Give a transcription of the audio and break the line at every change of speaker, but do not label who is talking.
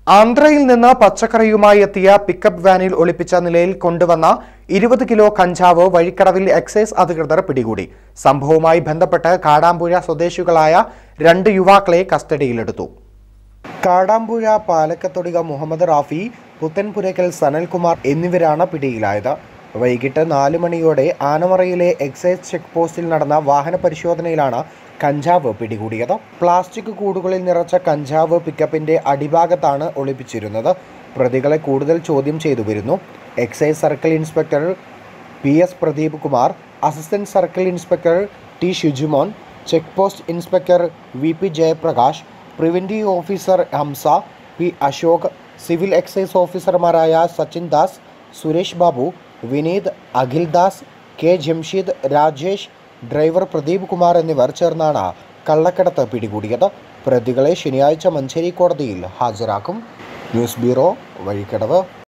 ആന്ധ്രയിൽ നിന്ന് പച്ചക്കറിയുമായി എത്തിയ പിക്കപ്പ് വാനിൽ ഒളിപ്പിച്ച നിലയിൽ കൊണ്ടുവന്ന ഇരുപത് കിലോ കഞ്ചാവ് വഴിക്കടവിൽ എക്സൈസ് അധികൃതർ പിടികൂടി സംഭവവുമായി ബന്ധപ്പെട്ട് കാടാമ്പുഴ സ്വദേശികളായ രണ്ട് യുവാക്കളെ കസ്റ്റഡിയിലെടുത്തു കാടാമ്പുഴ പാലക്കത്തൊടിക മുഹമ്മദ് റാഫി പുത്തൻപുരയ്ക്കൽ സനൽകുമാർ എന്നിവരാണ് പിടിയിലായത് വൈകിട്ട് നാല് മണിയോടെ ആനമറയിലെ എക്സൈസ് ചെക്ക് പോസ്റ്റിൽ നടന്ന വാഹന പരിശോധനയിലാണ് കഞ്ചാവ് പിടികൂടിയത് പ്ലാസ്റ്റിക് കൂടുകളിൽ നിറച്ച കഞ്ചാവ് പിക്കപ്പിന്റെ അടിഭാഗത്താണ് ഒളിപ്പിച്ചിരുന്നത് പ്രതികളെ കൂടുതൽ ചോദ്യം ചെയ്തു വരുന്നു excise circle inspector P S Pradeep Kumar assistant circle inspector T Shijumon check post inspector V P Jayaprakash preventive officer Hamsa P Ashok civil excise ഓഫീസർമാരായ സച്ചിൻ ദാസ് സുരേഷ് ബാബു വിനീത് അഖിൽ ദാസ് കെ ജംഷീദ് രാജേഷ് ഡ്രൈവർ പ്രദീപ് കുമാർ എന്നിവർ ചേർന്നാണ് കള്ളക്കടത്ത് പിടികൂടിയത് പ്രതികളെ ശനിയാഴ്ച മഞ്ചേരി കോടതിയിൽ ഹാജരാക്കും ന്യൂസ് ബ്യൂറോ വഴിക്കടവ്